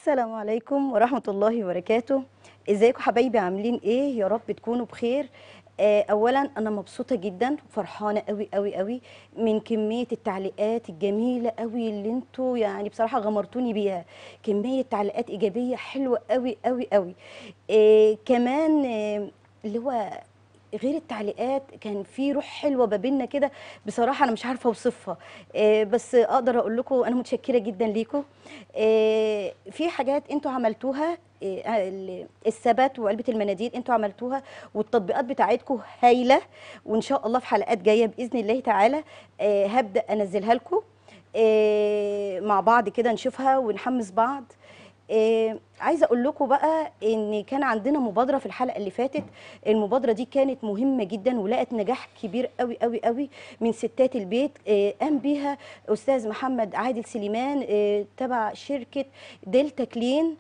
السلام عليكم ورحمة الله وبركاته ازيكم حبايبي عاملين ايه يا رب تكونوا بخير آه، اولا انا مبسوطه جدا وفرحانه قوي قوي قوي من كميه التعليقات الجميله قوي اللي انتوا يعني بصراحه غمرتوني بيها كميه تعليقات ايجابيه حلوه قوي قوي قوي آه كمان آه اللي هو غير التعليقات كان في روح حلوه ما بيننا كده بصراحه انا مش عارفه اوصفها آه، بس اقدر اقول لكم انا متشكره جدا ليكم آه، في حاجات انتوا عملتوها آه، ال- الثبات وعلبه المناديل انتوا عملتوها والتطبيقات بتاعتكم هايله وان شاء الله في حلقات جايه باذن الله تعالى آه، هبدا انزلها لكم آه، مع بعض كده نشوفها ونحمس بعض آه، عايزه اقول لكم بقى ان كان عندنا مبادره في الحلقه اللي فاتت المبادره دي كانت مهمه جدا ولقت نجاح كبير قوي قوي قوي من ستات البيت آه، قام بيها استاذ محمد عادل سليمان آه، تبع شركه دلتا كلين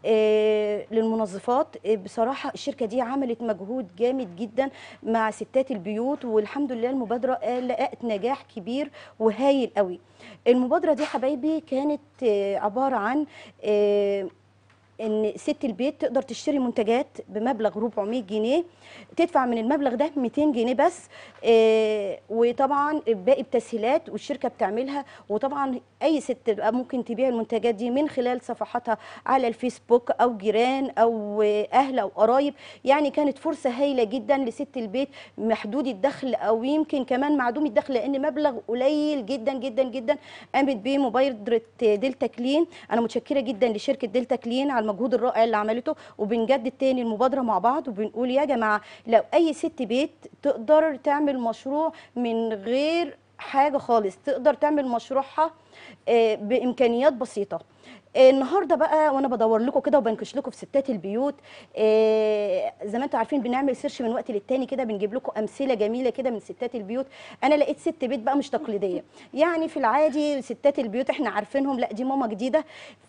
آه، للمنظفات آه، بصراحه الشركه دي عملت مجهود جامد جدا مع ستات البيوت والحمد لله المبادره آه، لقت نجاح كبير وهايل قوي المبادره دي حبايبي كانت آه، عباره عن آه، ان ست البيت تقدر تشتري منتجات بمبلغ 400 جنيه تدفع من المبلغ ده 200 جنيه بس آه، وطبعا باقي بتسهيلات والشركه بتعملها وطبعا اي ست بقى ممكن تبيع المنتجات دي من خلال صفحاتها على الفيسبوك او جيران او آه، اهل او قرايب يعني كانت فرصه هايله جدا لست البيت محدود الدخل او يمكن كمان معدوم الدخل لان مبلغ قليل جدا جدا جدا قامت بيه مبادره دلتا كلين انا متشكره جدا لشركه دلتا كلين على المجهود الرائع اللي عملته وبنجدد تاني المبادره مع بعض وبنقول يا جماعه لو اي ست بيت تقدر تعمل مشروع من غير حاجه خالص تقدر تعمل مشروعها آه، بامكانيات بسيطه آه، النهارده بقى وانا بدور لكم كده وبنكش لكم في ستات البيوت آه، زي ما انتم عارفين بنعمل سيرش من وقت للتاني كده بنجيب لكم امثله جميله كده من ستات البيوت انا لقيت ست بيت بقى مش تقليديه يعني في العادي ستات البيوت احنا عارفينهم لا دي ماما جديده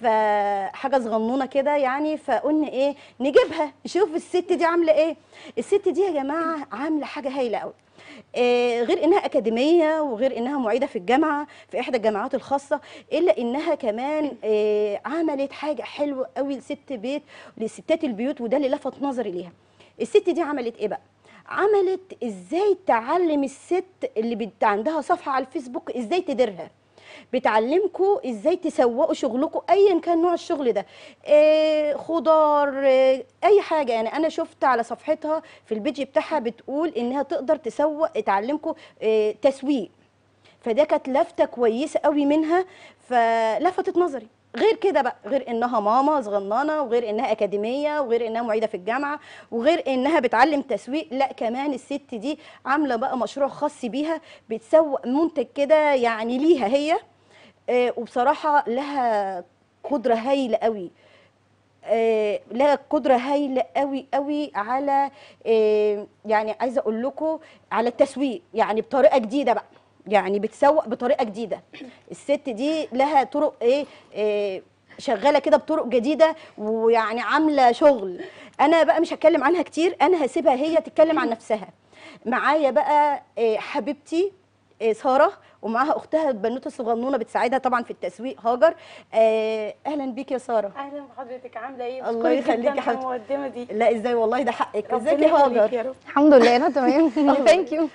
فحاجه صغنونه كده يعني فقلنا ايه نجيبها نشوف الست دي عامله ايه الست دي يا جماعه عامله حاجه هايله قوي آه، غير انها اكاديميه وغير انها معيده في الجامعه في احدى الجامعات الخاصه الا انها كمان آه، عملت حاجه حلوه قوي لست بيت لستات البيوت وده اللي لفت نظري ليها الست دي عملت ايه بقى عملت ازاي تعلم الست اللي بت عندها صفحه على الفيسبوك ازاي تديرها بتعلمكم ازاي تسوقوا شغلكم ايا كان نوع الشغل ده إيه خضار إيه اي حاجه يعني انا شفت على صفحتها في البيج بتاعها بتقول انها تقدر تسوق تعلمكم إيه تسويق فده كانت لفته كويسه قوي منها فلفتت نظري غير كده بقى غير انها ماما صغننه وغير انها اكاديميه وغير انها معيده في الجامعه وغير انها بتعلم تسويق لا كمان الست دي عامله بقى مشروع خاص بيها بتسوق منتج كده يعني ليها هي آه، وبصراحه لها قدره هايله قوي آه، لها قدره هايله قوي قوي على آه، يعني عايزه اقول لكم على التسويق يعني بطريقه جديده بقى يعني بتسوق بطريقه جديده الست دي لها طرق ايه, إيه شغاله كده بطرق جديده ويعني عامله شغل انا بقى مش هتكلم عنها كتير انا هسيبها هي تتكلم عن نفسها معايا بقى إيه حبيبتي إيه ساره ومعاها اختها البنوته الصغنونه بتساعدها طبعا في التسويق هاجر آه الا بيك يا ساره اهلا بحضرتك عامله ايه الله بشكرك يخليكي جداً يا في حبيبتي. المقدمه دي لا ازاي والله ده حقك ازيك ربنا يا يخليك هاجر يا رب الحمد لله انا تمام ثانك يو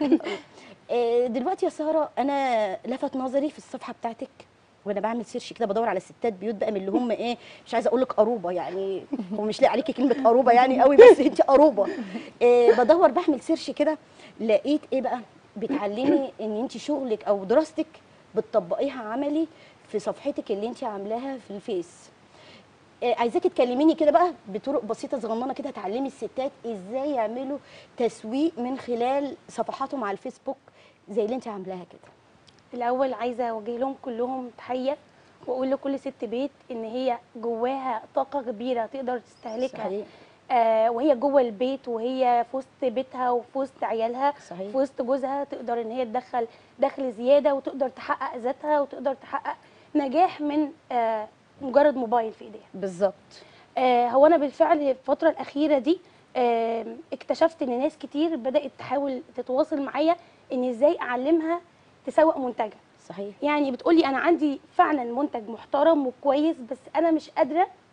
آه، دلوقتي يا ساره انا لفت نظري في الصفحه بتاعتك وانا بعمل سيرش كده بدور على ستات بيوت بقى من اللي هم ايه مش عايزه اقول لك قروبه يعني هو مش لاقي عليكي كلمه قروبه يعني قوي بس انت قروبه آه بدور بعمل سيرش كده لقيت ايه بقى بتعلمي ان انت شغلك او دراستك بتطبقيها عملي في صفحتك اللي انت عاملاها في الفيس آه، عايزاكي تكلميني كده بقى بطرق بسيطه صغننه كده تعلمي الستات ازاي يعملوا تسويق من خلال صفحاتهم على الفيسبوك زي اللي انت عاملاها كده الاول عايزه اوجه لهم كلهم تحيه واقول لكل ست بيت ان هي جواها طاقه كبيره تقدر تستهلكها صحيح آه وهي جوه البيت وهي في وسط بيتها وفي وسط عيالها صحيح في وسط جوزها تقدر ان هي تدخل دخل زياده وتقدر تحقق ذاتها وتقدر تحقق نجاح من آه مجرد موبايل في ايديها بالظبط آه، هو انا بالفعل الفتره الاخيره دي آه، اكتشفت ان ناس كتير بدات تحاول تتواصل معايا ان ازاي اعلمها تسوق منتجها صحيح يعني بتقولي انا عندي فعلا منتج محترم وكويس بس انا مش قادره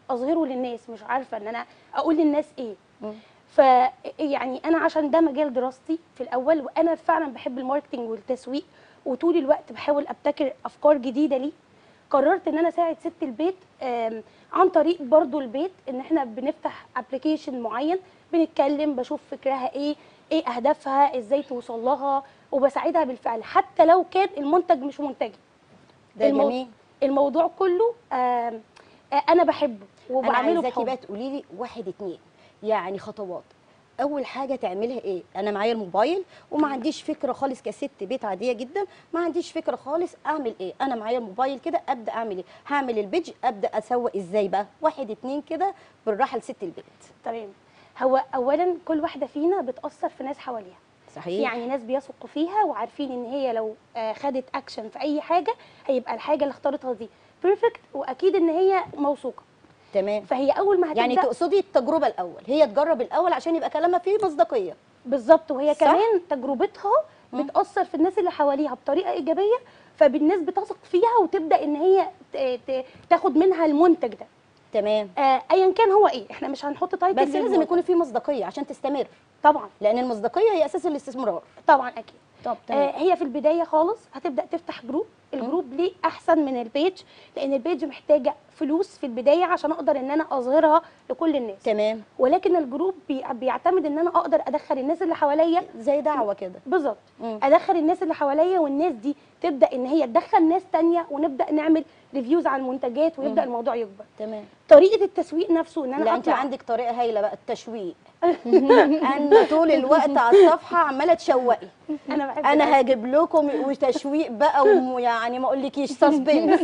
اظهره للناس مش عارفه ان انا اقول للناس ايه مم. ف يعني انا عشان ده مجال دراستي في الاول وانا فعلا بحب الماركتنج والتسويق وطول الوقت بحاول ابتكر افكار جديده ليه قررت ان انا اساعد ست البيت آم، عن طريق برضو البيت ان احنا بنفتح ابلكيشن معين بنتكلم بشوف فكرها ايه ايه اهدافها ازاي توصل لها وبساعدها بالفعل حتى لو كان المنتج مش منتجي ده المو- جميل الموضوع كله آم، آه، انا بحبه انا وبعمله عايزاكي بحب بقى تقولي لي واحد اتنين يعني خطوات اول حاجه تعملها ايه انا معايا الموبايل وما عنديش فكره خالص كست بيت عاديه جدا ما عنديش فكره خالص اعمل ايه انا معايا الموبايل كده ابدا اعمل ايه هعمل البيج ابدا اسوق ازاي بقى واحد اتنين كده بالراحه لست البيت تمام هو اولا كل واحده فينا بتاثر في ناس حواليها صحيح يعني ناس بيثقوا فيها وعارفين ان هي لو آه، خدت اكشن في اي حاجه هيبقى الحاجه اللي اختارتها دي بيرفكت واكيد ان هي موثوقه تمام فهي اول ما هتبدا يعني تقصدي التجربه الاول هي تجرب الاول عشان يبقى كلامها فيه مصداقيه بالظبط وهي صح؟ كمان تجربتها بتاثر في الناس اللي حواليها بطريقه ايجابيه فالناس بتثق فيها وتبدا ان هي ت- ت- تاخد منها المنتج ده تمام آه، ايا كان هو ايه احنا مش هنحط تايتل بس لازم للموضوع. يكون فيه مصداقيه عشان تستمر طبعا لان المصداقيه هي اساس الاستثمار طبعا اكيد طب آه هي في البدايه خالص هتبدا تفتح جروب الجروب ليه احسن من البيج لان البيج محتاجه فلوس في البدايه عشان اقدر ان انا اظهرها لكل الناس تمام ولكن الجروب بي- بيعتمد ان انا اقدر ادخل الناس اللي حواليا زي دعوه كده بالظبط مم. ادخل الناس اللي حواليا والناس دي تبدا ان هي تدخل ناس تانية ونبدا نعمل ريفيوز على المنتجات ويبدا مم. الموضوع يكبر تمام طريقه التسويق نفسه ان انا لا انت أطلع- عندك طريقه هايله بقى التشويق انا طول الوقت على الصفحه عماله تشوقي انا بحب انا هجيب لكم وتشويق بقى ويعني ما اقولكيش سسبنس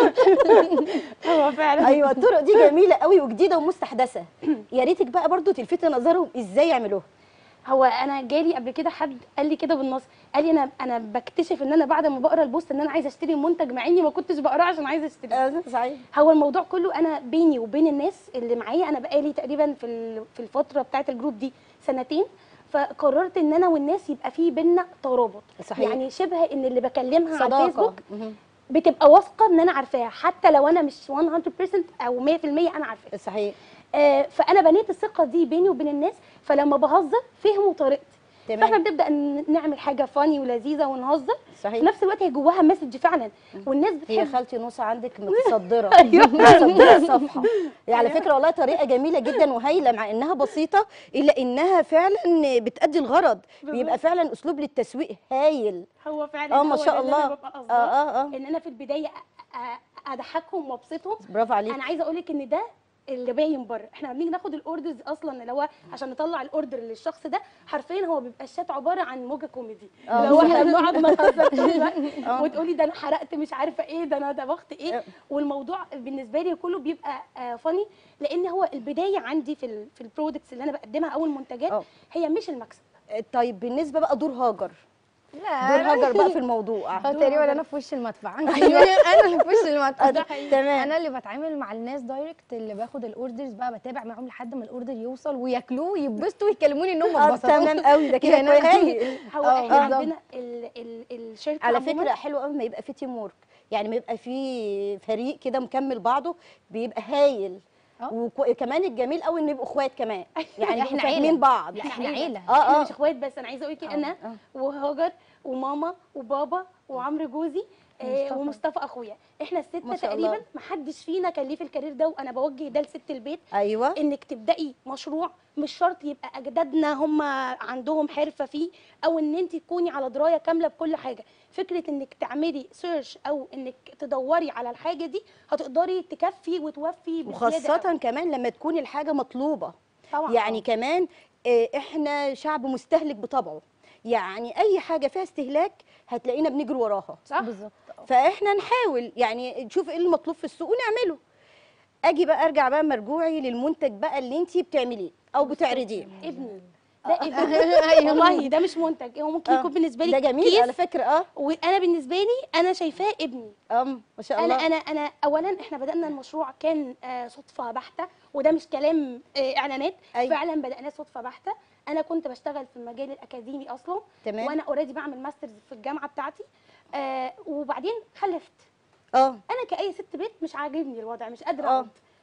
هو فعلا ايوه الطرق دي جميله قوي وجديده ومستحدثه يا ريتك بقى برضو تلفتي نظرهم ازاي يعملوها هو انا جالي قبل كده حد قال لي كده بالنص قال لي انا انا بكتشف ان انا بعد ما بقرا البوست ان انا عايزه اشتري المنتج مع اني ما كنتش بقراه عشان عايزه اشتريه صحيح هو الموضوع كله انا بيني وبين الناس اللي معايا انا بقالي تقريبا في ال- في الفتره بتاعه الجروب دي سنتين فقررت ان انا والناس يبقى في بينا ترابط صحيح. يعني شبه ان اللي بكلمها على صداقه الفيسبوك مهم. بتبقى واثقه ان انا عارفاها حتى لو انا مش 100% او 100% انا عارفاها صحيح آه، فانا بنيت الثقه دي بيني وبين الناس فلما بهزر فهموا طريقتي تمام. فاحنا بنبدا ن- نعمل حاجه فاني ولذيذه ونهزر صحيح. في نفس الوقت هي جواها مسج فعلا والناس هي بتحب خالتي نوسة عندك متصدرة متصدرة الصفحة يعني على فكرة والله طريقة جميلة جدا وهايلة مع انها بسيطة الا انها فعلا بتأدي الغرض بيبقى فعلا اسلوب للتسويق هايل هو فعلا اه ما هو شاء ده اللي أنا الله ببقى اه قصداه. اه اه ان انا في البدايه أ- أ- اضحكهم وابسطهم برافو عليك انا عايزه اقول لك ان ده اللي باين بره احنا لما بنيجي ناخد الاوردرز اصلا اللي هو عشان نطلع الاوردر للشخص ده حرفيا هو بيبقى الشات عباره عن موجه كوميدي اه. اللي هو احنا بنقعد نهزر طول الوقت وتقولي ده انا حرقت مش عارفه ايه ده انا طبخت ايه اه. والموضوع بالنسبه لي كله بيبقى فاني لان هو البدايه عندي في ال في البرودكتس اللي انا بقدمها او المنتجات اه. هي مش المكسب طيب بالنسبة بقى دور هاجر دور لا هاجر بقى في الموضوع هو تقريبا انا في وش المدفع انا اللي في وش المدفع ده تمام انا اللي بتعامل مع الناس دايركت اللي باخد الاوردرز بقى بتابع معاهم لحد ما الاوردر يوصل وياكلوه ويتبسطوا ويكلموني ان هم اه اتبسطوا تمام قوي ده كده يعني كويس أنا- هايل هو اه، احنا بالظبط. عندنا ال ال الشركه على عموماً فكره حلو قوي ما يبقى في تيم وورك يعني ما يبقى في فريق كده مكمل بعضه بيبقى هايل اه. وكمان الجميل قوي ان يبقوا اخوات كمان يعني احنا يبقوا عيلة. فاهمين بعض لا، احنا عيلة. اه احنا اه مش اخوات بس انا عايزه اقول لك اه، انا اه. وهاجر وماما وبابا وعمرو جوزي آه، ومصطفى. ومصطفى اخويا احنا ما السته شاء الله. تقريبا ما حدش فينا كان ليه في الكارير ده وانا بوجه ده لست البيت ايوه انك تبداي مشروع مش شرط يبقى اجدادنا هم عندهم حرفه فيه او ان انت تكوني على درايه كامله بكل حاجه فكره انك تعملي سيرش او انك تدوري على الحاجه دي هتقدري تكفي وتوفي بزيادة وخاصه كمان لما تكون الحاجه مطلوبه طبعا يعني كمان آه، احنا شعب مستهلك بطبعه يعني اي حاجه فيها استهلاك هتلاقينا بنجري وراها صح بالظبط فاحنا نحاول يعني نشوف ايه المطلوب في السوق ونعمله اجي بقى ارجع بقى مرجوعي للمنتج بقى اللي انت بتعمليه او بتعرضيه ابني ده ابني أيوة. والله ده مش منتج هو ممكن آه، يكون بالنسبه لي ده جميل كيس على فكره اه وانا بالنسبه لي انا شايفاه ابني ام ما شاء انا الله انا انا اولا احنا بدانا المشروع كان آه، صدفه بحته وده مش كلام آه، اعلانات أيوة. فعلا بداناه صدفه بحته انا كنت بشتغل في المجال الاكاديمي اصلا تمام. وانا اوريدي بعمل ماسترز في الجامعه بتاعتي آه وبعدين خلفت اه انا كاي ست بيت مش عاجبني الوضع مش قادره آه. اقعد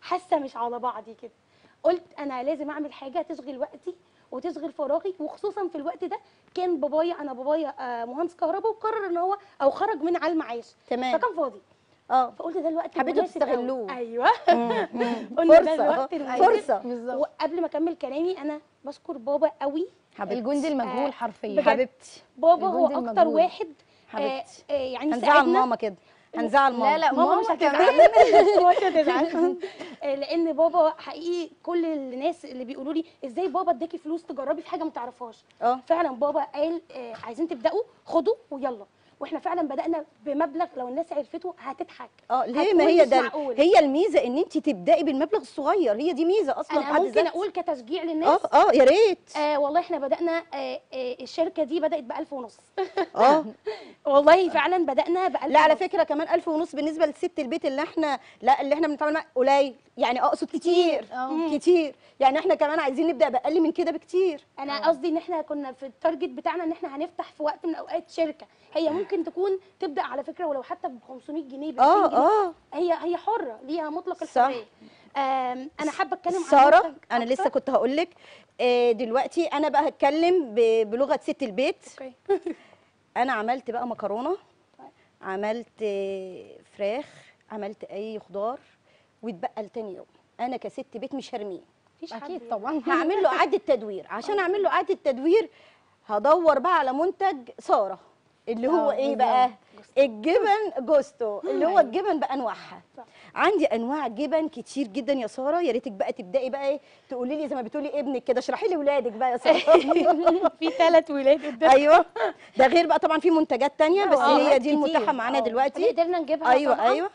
حاسه مش على بعضي كده قلت انا لازم اعمل حاجه تشغل وقتي وتشغل فراغي وخصوصا في الوقت ده كان بابايا انا بابايا آه، مهندس كهرباء وقرر ان هو او خرج من على المعاش تمام فكان فاضي اه فقلت ده الوقت حبيتوا المناسب أوي. تستغلوه. ايوه مم. قلنا ده فرصة الوقت آه، المناسب. فرصة بالظبط وقبل ما اكمل كلامي انا بشكر بابا قوي حبيبتي الجندي آه، المجهول حرفيا بجد. حبيبتي بابا هو الجندي اكتر المجهول. واحد آه، حبيبتي آه، يعني هنزعل ساعدنا ماما كده هنزعل ماما لا لا ماما مش ماما كمان هتزعل ماما مش هتزعل آه، لان بابا حقيقي كل الناس اللي بيقولوا لي ازاي بابا اداكي فلوس تجربي في حاجه ما تعرفهاش اه فعلا بابا قال آه، عايزين تبداوا خدوا ويلا واحنا فعلا بدانا بمبلغ لو الناس عرفته هتضحك اه ليه هتقول ما هي مش ده معقول. هي الميزه ان انت تبداي بالمبلغ الصغير هي دي ميزه اصلا في انا حد ممكن ذاتها. اقول كتشجيع للناس اه اه يا ريت آه والله احنا بدانا آه آه الشركه دي بدات ب 1000 ونص اه والله فعلا بدانا ب 1000 لا على فكره كمان ألف ونص بالنسبه لست البيت اللي احنا لا اللي احنا بنتعامل معاه قليل يعني اقصد كتير آه. كتير يعني احنا كمان عايزين نبدا باقل من كده بكتير انا قصدي ان احنا كنا في التارجت بتاعنا ان احنا هنفتح في وقت من الاوقات شركه هي ممكن تكون تبدا على فكره ولو حتى ب 500 جنيه ب 200 اه جنيه اه هي هي حره ليها مطلق صح. الحريه آم، انا حابه اتكلم عن ساره منتج انا أكتر. لسه كنت هقول لك دلوقتي انا بقى هتكلم ب- بلغه ست البيت اوكي انا عملت بقى مكرونه طيب. عملت آه، فراخ عملت اي خضار واتبقى لتاني يوم انا كست بيت مش هرميه مفيش حد اكيد طبعا هعمل له اعاده تدوير عشان اعمل له اعاده تدوير هدور بقى على منتج ساره اللي هو آه، ايه بالظبط. بقى الجبن جوستو اللي هو الجبن بانواعها صح. عندي انواع جبن كتير جدا يا ساره يا ريتك بقى تبداي بقى ايه تقولي لي زي ما بتقولي ابنك كده اشرحي لي ولادك بقى يا ساره في ثلاث ولاد قدام ايوه ده غير بقى طبعا في منتجات تانية بس آه، هي دي كتير. المتاحه معانا آه. دلوقتي قدرنا نجيبها ايوه طبعاً. ايوه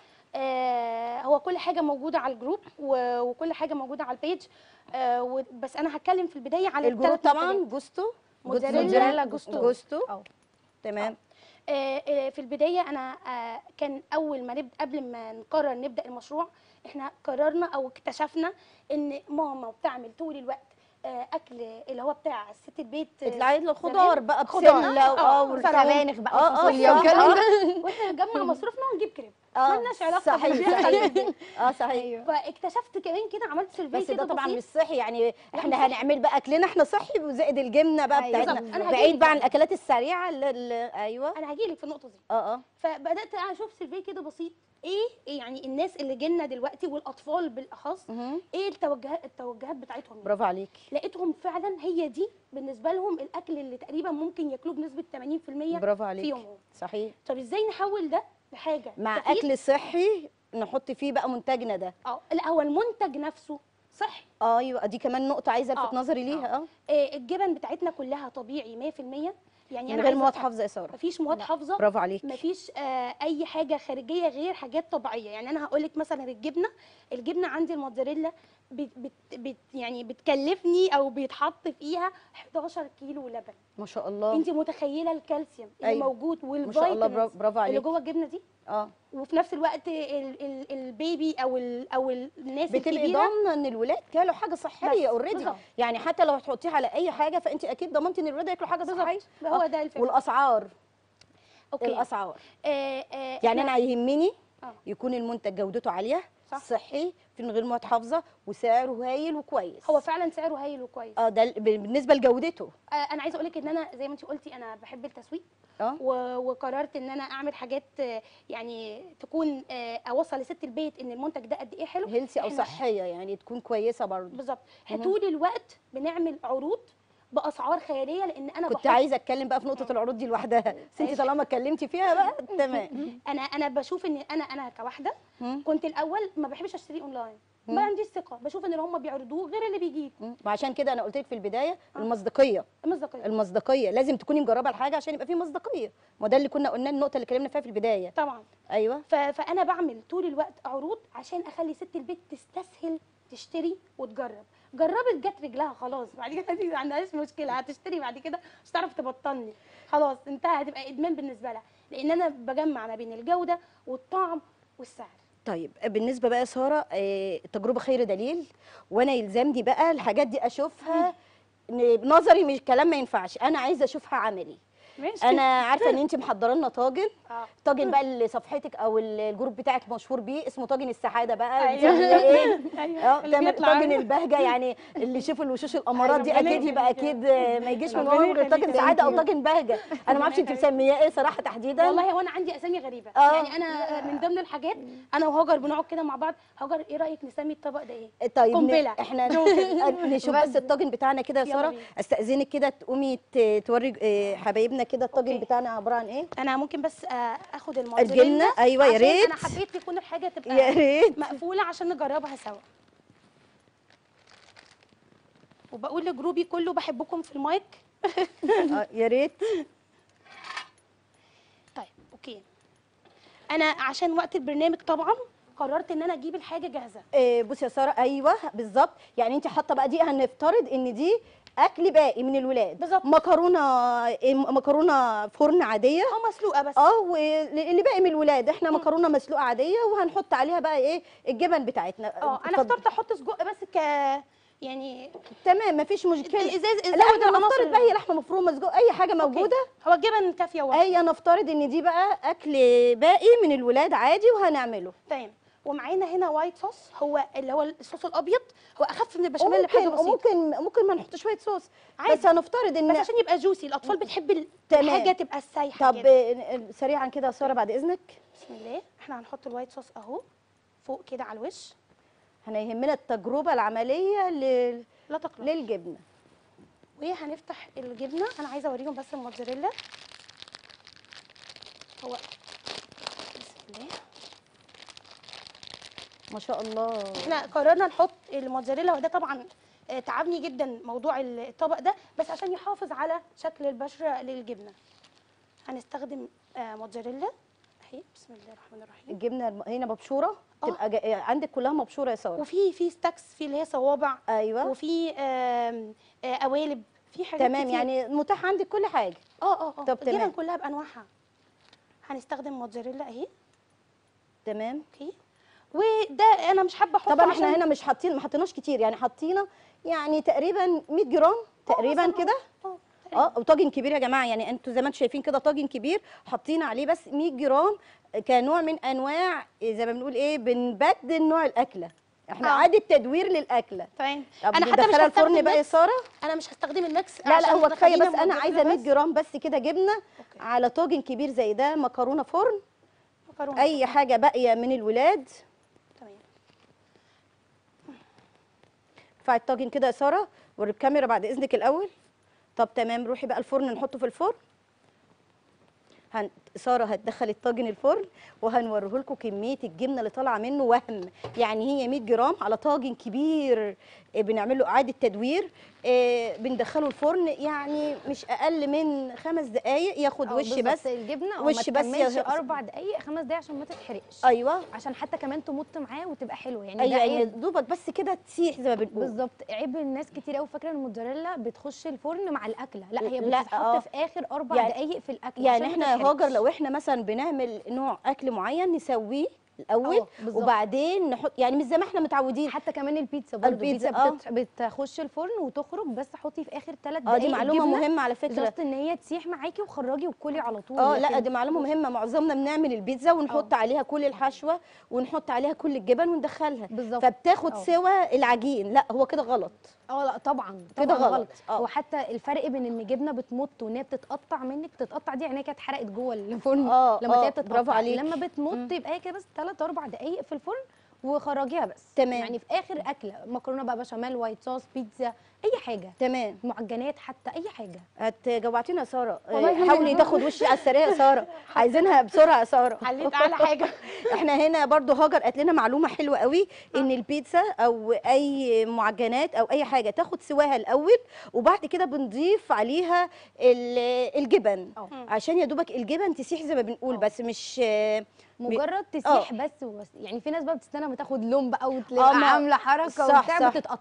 آه هو كل حاجه موجوده على الجروب و- وكل حاجه موجوده على البيج آه و- بس انا هتكلم في البدايه على الجروب الثلاث طبعا منتجات. جوستو موتزاريلا موتزاريلا جوستو. جوستو جوستو أو. تمام آه، آه، في البدايه انا آه، كان اول ما نبدا قبل ما نقرر نبدا المشروع احنا قررنا او اكتشفنا ان ماما بتعمل طول الوقت آه، اكل اللي هو بتاع ست البيت آه، العيد الخضار زمان. بقى خضار. بسله آه، اه وسلام. سبانخ بقى آه، آه، وفاصوليا صح. والكلام آه. ده واحنا نجمع مصروفنا ونجيب كريب اه مالناش علاقه صحيح باللي بيحصل. صحيح اه صحيح فاكتشفت كمان كده عملت سيرفي بس كده ده طبعا بسيط. مش صحي يعني مش احنا صحي. هنعمل بقى اكلنا احنا صحي وزائد الجبنه بقى أيوة. بتاعتنا بالظبط. أنا بعيد هجيلك بقى عن بقى. الاكلات السريعه اللي اللي- ايوه انا هجيلك في النقطه دي اه اه فبدات اشوف سيرفي كده بسيط ايه إيه يعني الناس اللي جينا دلوقتي والاطفال بالاخص مهم. ايه التوجهات التوجهات بتاعتهم يعني. برافو عليكي لقيتهم فعلا هي دي بالنسبه لهم الاكل اللي تقريبا ممكن ياكلوه بنسبه 80% برافو في عليكي يومهم صحيح طب ازاي نحول ده لحاجه مع تفيد؟ اكل صحي نحط فيه بقى منتجنا ده اه لا هو المنتج نفسه صحي اه ايوه دي كمان نقطه عايزه الفت آه، نظري ليها اه آه الجبن بتاعتنا كلها طبيعي 100% يعني من انا غير عايزة مواد أفهم- حافظه يا ساره مفيش مواد حافظه برافو عليكي مفيش آه اي حاجه خارجيه غير حاجات طبيعيه يعني انا هقول لك مثلا الجبنه الجبنه عندي الموتزاريلا بت بت بت يعني بتكلفني او بيتحط فيها 11 كيلو لبن ما شاء الله انت متخيله الكالسيوم اللي أيوة. موجود ما شاء الله برافو- والفيتامينز برافو اللي عليكي جوه الجبنه دي اه وفي نفس الوقت ال ال البيبي او ال او الناس بتبقي الكبيره ضامنه ان الولاد كلوا حاجه صحيه بس، اوريدي بالظبط. يعني حتى لو هتحطيها على اي حاجه فانت اكيد ضمنتي ان الولاد ياكلوا حاجه صحيه بالظبط هو آه. ده الفكره والاسعار اوكي الاسعار آه آه يعني إحنا- انا يهمني آه. يكون المنتج جودته عاليه صح. صحي في من غير مواد حافظه وسعره هايل وكويس هو فعلا سعره هايل وكويس اه ده ال- بالنسبه لجودته آه انا عايزه اقول لك ان انا زي ما انت قلتي انا بحب التسويق اه و- وقررت ان انا اعمل حاجات آه، يعني تكون آه، اوصل لست البيت ان المنتج ده قد ايه حلو هيلثي او إحنا- صحيه يعني تكون كويسه برضه بالظبط مهم. طول الوقت بنعمل عروض باسعار خياليه لان انا كنت بحط عايزه اتكلم بقى في نقطه العروض دي لوحدها بس انت ماشي. طالما اتكلمتي فيها بقى تمام انا انا بشوف ان انا انا كواحده مم. كنت الاول ما بحبش اشتري اونلاين ما عنديش ثقه بشوف ان اللي هم بيعرضوه غير اللي بيجيب مم. وعشان كده انا قلت لك في البدايه المصداقيه مصداقيه المصداقيه لازم تكوني مجربه الحاجه عشان يبقى في مصداقيه ما ده اللي كنا قلنا النقطه اللي اتكلمنا فيها في البدايه طبعا ايوه ف- فانا بعمل طول الوقت عروض عشان اخلي ست البيت تستسهل تشتري وتجرب جربت جت رجلها خلاص بعد كده دي ما عندهاش مشكله هتشتري بعد كده مش هتعرف تبطلني خلاص انتهى هتبقى ادمان بالنسبه لها لان انا بجمع ما بين الجوده والطعم والسعر طيب بالنسبه بقى يا ساره آه، التجربه خير دليل وانا يلزمني بقى الحاجات دي اشوفها ن- بنظري مش كلام ما ينفعش انا عايزه اشوفها عملي ماشي انا عارفه ان انت محضره لنا طاجن اه طاجن بقى اللي صفحتك او الجروب بتاعك مشهور بيه اسمه طاجن السعاده بقى أيوة. بتعملي ايه ايوه اه اللي تعمل بيطلع طاجن عندنا. البهجه يعني اللي يشوف الوشوش الامارات دي ربنا اكيد يبقى يخليك. اكيد آه، ما يجيش من ربنا وراهم غير طاجن يخليك. سعاده او Thank you. طاجن بهجه انا ما اعرفش انت ربنا مسمياه ايه صراحه تحديدا والله هو انا عندي اسامي غريبه آه. يعني انا من ضمن الحاجات انا وهاجر بنقعد كده مع بعض هاجر ايه رايك نسمي الطبق ده ايه طيب ن- قنبلة. احنا نشوف بس الطاجن بتاعنا كده يا يلا ساره بينا. استاذنك كده تقومي ت- توري آه، حبايبنا كده الطاجن أوكي. بتاعنا عباره عن ايه انا ممكن بس آه، اخد الموتزاريلا الجبنة؟ أيوة، يا عشان ريت. انا حبيت تكون الحاجه تبقى يا ريت مقفوله عشان نجربها سوا وبقول لجروبي كله بحبكم في المايك آه، يا ريت طيب اوكي انا عشان وقت البرنامج طبعا قررت ان انا اجيب الحاجه جاهزه آه، بصي يا ساره ايوه بالظبط يعني انت حاطه بقى دي هنفترض ان دي اكل باقي من الولاد بالظبط. مكرونه آه، مكرونه فرن عاديه اه مسلوقه بس اه واللي باقي من الولاد احنا مكرونه مسلوقه عاديه وهنحط عليها بقى ايه الجبن بتاعتنا اه انا اتفضل. اخترت احط سجق بس ك يعني تمام مفيش مشكله الازاز لا الزود احنا العناصر نفترض بقى هي لحمه مفرومه سجق اي حاجه موجوده أوكي. هو الجبن كافيه واحده اي نفترض ان دي بقى اكل باقي من الولاد عادي وهنعمله تمام ومعانا هنا وايت صوص هو اللي هو الصوص الابيض هو اخف من البشاميل اللي بحاجه ممكن بسيطه ممكن ممكن ما نحط شويه صوص عادي. بس هنفترض ان بس عشان يبقى جوسي الاطفال بتحب ال- تمام. الحاجه تبقى سايحه طب كده. آه، سريعا كده يا ساره بعد اذنك بسم الله احنا هنحط الوايت صوص اهو فوق كده على الوش احنا يهمنا التجربه العمليه لل... لا تقلق للجبنه وهنفتح الجبنه انا عايزه اوريهم بس الموتزاريلا هو بسم الله ما شاء الله احنا قررنا نحط الموتزاريلا وده طبعا آه، تعبني جدا موضوع الطبق ده بس عشان يحافظ على شكل البشره للجبنه هنستخدم آه، موتزاريلا اهي بسم الله الرحمن الرحيم الجبنه الم- هنا مبشوره آه. تبقى جا... عندك كلها مبشوره يا ساره وفي في ستاكس في اللي هي صوابع ايوه وفي آم، آه، قوالب في حاجات تمام كتير. يعني متاح عندك كل حاجه اه اه اه طب تمام. الجبن كلها بانواعها هنستخدم موتزاريلا اهي تمام اوكي وده انا مش حابه احطه طبعا عشان- احنا هنا مش حاطين ما حطيناش كتير يعني حطينا يعني تقريبا 100 جرام تقريبا مثلاً. كده اه تقريباً. اه وطاجن كبير يا جماعه يعني انتوا زي ما انتوا شايفين كده طاجن كبير حاطين عليه بس 100 جرام كنوع من انواع زي ما بنقول ايه بنبدل نوع الاكله احنا آه. اعاده تدوير للاكله تمام طب انا حتى مش ندخلها الفرن هستخدم بقى يا ميكس ساره انا مش هستخدم الميكس لا لا عشان هو إحنا كفايه خلينا بس انا موتزاريلا عايزه 100 بس. جرام بس كده جبنه أوكي. على طاجن كبير زي ده مكرونه فرن مكرونه اي حاجه باقيه من الولاد تمام ارفعي الطاجن كده يا ساره وري الكاميرا بعد اذنك الاول طب تمام روحي بقى الفرن نحطه في الفرن هن... ساره هتدخل الطاجن الفرن وهنوريه لكم كميه الجبنه اللي طالعه منه وهم يعني هي 100 جرام على طاجن كبير آه، بنعمل له اعاده تدوير آه، بندخله الفرن يعني مش اقل من خمس دقائق ياخد آه، وش بالظبط، بس الجبنه وش وش بس بس يا- تكملش اربع دقائق خمس دقائق عشان ما تتحرقش ايوه عشان حتى كمان تمط معاه وتبقى حلوه يعني ايوه ده يعني عيب دوبك بس كده تسيح زي ما بنقول بالظبط عيب الناس كتير قوي فاكره ان الموتزاريلا بتخش الفرن مع الاكله لا هي لا، بتتحط آه. في اخر اربع يعني- دقائق في الاكل يعني عشان ما احنا هاجر تتحرقش. لو احنا مثلا بنعمل نوع اكل معين نسويه الاول اه، بالظبط. وبعدين نحط يعني مش زي ما احنا متعودين حتى كمان البيتزا برضه البيتزا، البيتزا بتت... بتخش الفرن وتخرج بس حطي في اخر ثلاث اه دقائق دي معلومه الجبنة مهمه على فكره جاست ان هي تسيح معاكي وخرجي وكلي على طول اه لا لكن دي معلومه مهمه معظمنا بنعمل البيتزا ونحط اه. عليها كل الحشوه ونحط عليها كل الجبن وندخلها بالظبط. فبتاخد اه. سوى العجين لا هو كده غلط اه لا طبعا كده طبعا غلط. اه. وحتى الفرق بين ان الجبنه بتمط وان هي بتتقطع منك تتقطع دي يعني هي كانت اتحرقت جوه الفرن اه، لما اه، تلاقيها بتتقطع برافو عليك. لما بتمط يبقى هي كده بس 3 4 دقائق في الفرن وخرجيها بس تمام. يعني في اخر اكله مكرونه بقى بشاميل وايت صوص بيتزا اي حاجه تمام معجنات حتى اي حاجه هتجوعتينا يا ساره والله اه، حاولي تاخد وش على السريع يا ساره عايزينها بسرعه يا ساره عليت اعلى حاجه احنا هنا برضو هاجر قالت لنا معلومه حلوه قوي ان البيتزا او اي معجنات او اي حاجه تاخد سواها الاول وبعد كده بنضيف عليها ال- الجبن اه. عشان يا دوبك الجبن تسيح زي ما بنقول اه. بس مش اه، مجرد تسيح بس وبس يعني في ناس بقى بتستنى ما تاخد لون بقى اه، وتبقى ما- عامله حركه صح، وبتاع صح. بتتقطع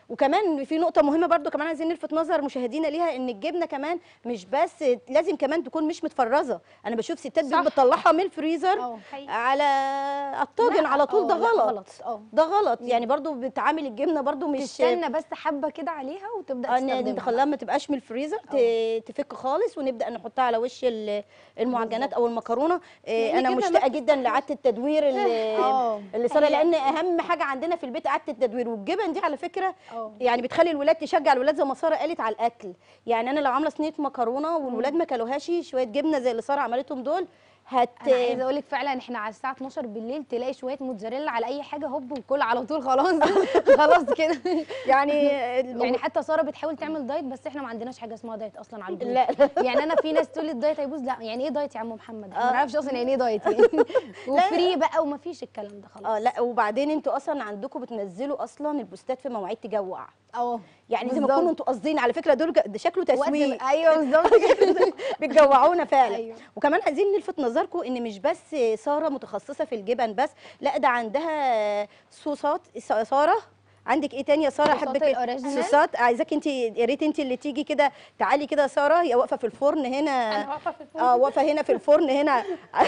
وكمان في نقطه مهمه برضو كمان عايزين نلفت نظر مشاهدينا ليها ان الجبنه كمان مش بس لازم كمان تكون مش متفرزه انا بشوف ستات صح. بتطلعها من الفريزر اه حقيقي. على الطاجن لا، على طول ده اه، لا، غلط غلط اه ده غلط يعني برضو بتعامل الجبنه برضو مش تستنى بس حبه كده عليها وتبدا ان تستخدمها نخليها ما تبقاش من الفريزر ت- تفك خالص ونبدا نحطها على وش ال- المعجنات او المكرونه إيه، لأن انا الجبنة مشتاقه ما جدا لعاده التدوير اللي, اه اللي صار هي- لان اهم حاجه عندنا في البيت اعاده التدوير والجبن دي على فكره اه يعني بتخلي الولاد تشجع الولاد زي ما ساره قالت على الاكل يعني انا لو عامله صينيه مكرونه والولاد ما كلوهاش شويه جبنه زي اللي ساره عملتهم دول هت انا عايزه اقول لك فعلا احنا على الساعه 12 بالليل تلاقي شويه موتزاريلا على اي حاجه هوب وكل على طول خلاص خلاص كده يعني يعني حتى ساره بتحاول تعمل دايت بس احنا ما عندناش حاجه اسمها دايت اصلا على الجروب لا يعني انا في ناس تقول لي الدايت هيبوظ لا يعني ايه دايت يا عم محمد احنا آه. ما نعرفش اصلا يعني ايه دايت يعني وفري بقى وما فيش الكلام ده خلاص اه لا وبعدين انتوا اصلا عندكم بتنزلوا اصلا البوستات في مواعيد تجوع اه يعني زي ما بالظبط. تكونوا انتوا قاصدين على فكره دول ده شكله وقت تسويق ما- ايوه بالظبط كده بتجوعونا فعلا أيوة. وكمان عايزين نلفت نظركم ان مش بس ساره متخصصه في الجبن بس لا ده عندها صوصات س- ساره عندك ايه تاني يا ساره صوصات حبك الأوريجينال. صوصات عايزاك انت يا ريت انت اللي تيجي كده تعالي كده يا ساره هي واقفه في الفرن هنا انا واقفه في الفرن اه واقفه هنا في الفرن هنا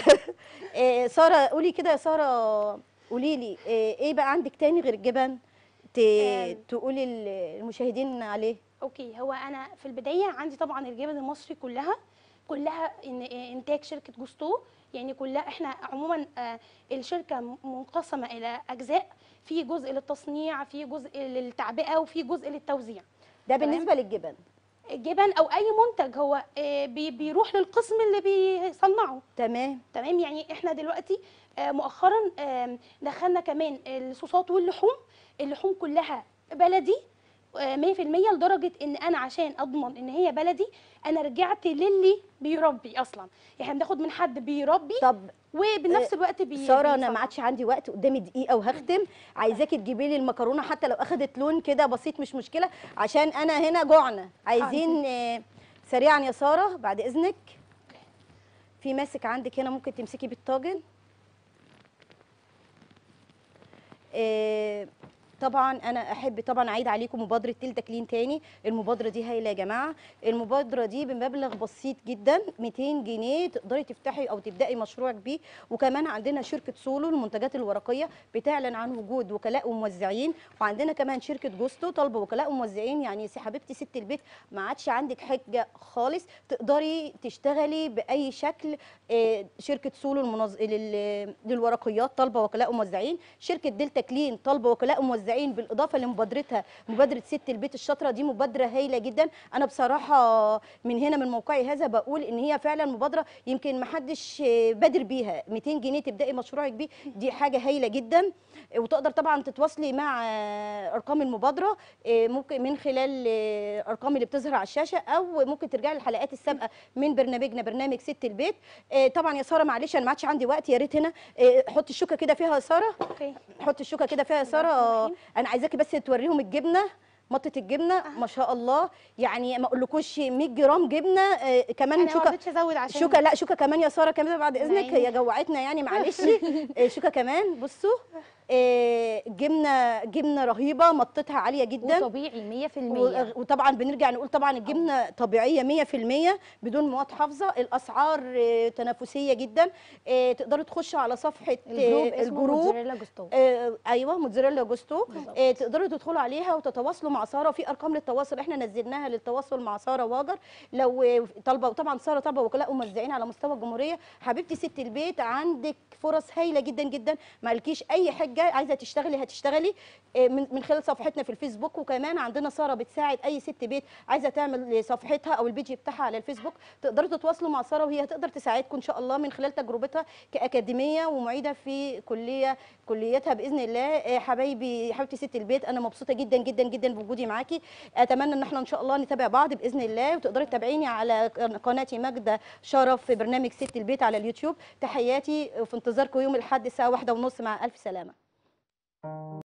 إيه، ساره قولي كده يا ساره قولي لي إيه إيه بقى عندك تاني غير الجبن ت- آم. تقولي للمشاهدين عليه اوكي هو انا في البدايه عندي طبعا الجبن المصري كلها كلها إن انتاج شركه جوستو يعني كلها احنا عموما آه، الشركه م- منقسمه الى اجزاء في جزء للتصنيع في جزء للتعبئه وفي جزء للتوزيع ده تمام. بالنسبه للجبن الجبن او اي منتج هو آه، بي- بيروح للقسم اللي بيصنعه تمام تمام يعني احنا دلوقتي آه، مؤخرا آم، دخلنا كمان الصوصات واللحوم اللحوم كلها بلدي آه، 100% لدرجه ان انا عشان اضمن ان هي بلدي انا رجعت للي بيربي اصلا يعني بناخد من حد بيربي طب وبنفس الوقت بي ساره انا بيصنع. ما عادش عندي وقت قدامي دقيقه وهختم عايزاكي تجيبي لي المكرونه حتى لو اخدت لون كده بسيط مش مشكله عشان انا هنا جوعنا عايزين آه، سريعا يا ساره بعد اذنك في ماسك عندك هنا ممكن تمسكي بالطاجن آه، طبعا انا احب طبعا اعيد عليكم مبادره تلتا كلين تاني المبادره دي هايله يا جماعه المبادره دي بمبلغ بسيط جدا 200 جنيه تقدري تفتحي او تبداي مشروعك بيه وكمان عندنا شركه سولو المنتجات الورقيه بتعلن عن وجود وكلاء وموزعين وعندنا كمان شركه جوستو طالبه وكلاء وموزعين يعني يا حبيبتي ست البيت ما عادش عندك حجه خالص تقدري تشتغلي باي شكل آه، شركه سولو المنظ... لل... للورقيات طالبه وكلاء وموزعين شركه دلتا كلين طالبه وكلاء وموزعين بالاضافه لمبادرتها مبادره ست البيت الشاطره دي مبادره هايله جدا انا بصراحه من هنا من موقعي هذا بقول ان هي فعلا مبادره يمكن ما حدش آه، بادر بيها 200 جنيه تبداي مشروعك بيه دي حاجه هايله جدا آه، وتقدر طبعا تتواصلي مع آه، ارقام المبادره آه، ممكن من خلال آه، ارقام اللي بتظهر على الشاشه او ممكن ترجعي للحلقات السابقه من برنامجنا برنامج ست البيت آه، طبعا يا ساره معلش انا ما عادش عندي وقت يا ريت هنا آه، حطي الشوكه كده فيها يا ساره اوكي حطي الشوكه كده فيها يا بسم الله ساره الرحمن آه، الرحيم. انا عايزاكي بس توريهم الجبنه مطه الجبنه ما شاء الله يعني ما اقولكوش 100 جرام جبنه آه، كمان انا ما شوكه رضيتش ازود عشان شوكه لا شوكه كمان يا ساره كمان بعد اذنك عيني. هي جوعتنا يعني معلش آه، شوكه كمان بصوا آه، جبنه جبنه رهيبه مطتها عاليه جدا وطبيعي 100% و- وطبعا بنرجع نقول طبعا الجبنه طبيعيه 100% بدون مواد حافظه الاسعار آه، تنافسيه جدا آه، تقدروا تخشوا على صفحه آه، الجروب اسمه الجروب موتزاريلا جوستو آه، ايوه موتزاريلا جوستو بالظبط. آه، تقدروا تدخلوا عليها وتتواصلوا مع ساره في ارقام للتواصل احنا نزلناها للتواصل مع ساره واجر لو آه، طالبه وطبعا ساره طالبه وكلاء وموزعين على مستوى الجمهوريه حبيبتي ست البيت عندك فرص هايله جدا جدا مالكيش اي حاجه عايزه تشتغلي هتشتغلي آه، من من خلال صفحتنا في الفيسبوك وكمان عندنا ساره بتساعد اي ست بيت عايزه تعمل صفحتها او البيج بتاعها على الفيسبوك تقدروا تتواصلوا مع ساره وهي هتقدر تساعدكم ان شاء الله من خلال تجربتها كاكاديميه ومعيده في كليه كليتها باذن الله آه، حبايبي حبيبتي ست البيت انا مبسوطه جدا جدا جدا بوجودي معاكي اتمنى ان احنا ان شاء الله نتابع بعض باذن الله وتقدري تتابعيني على قناتي ماجده شرف في برنامج ست البيت على اليوتيوب تحياتي وفي انتظاركم يوم الاحد الساعه واحدة ونص مع الف سلامه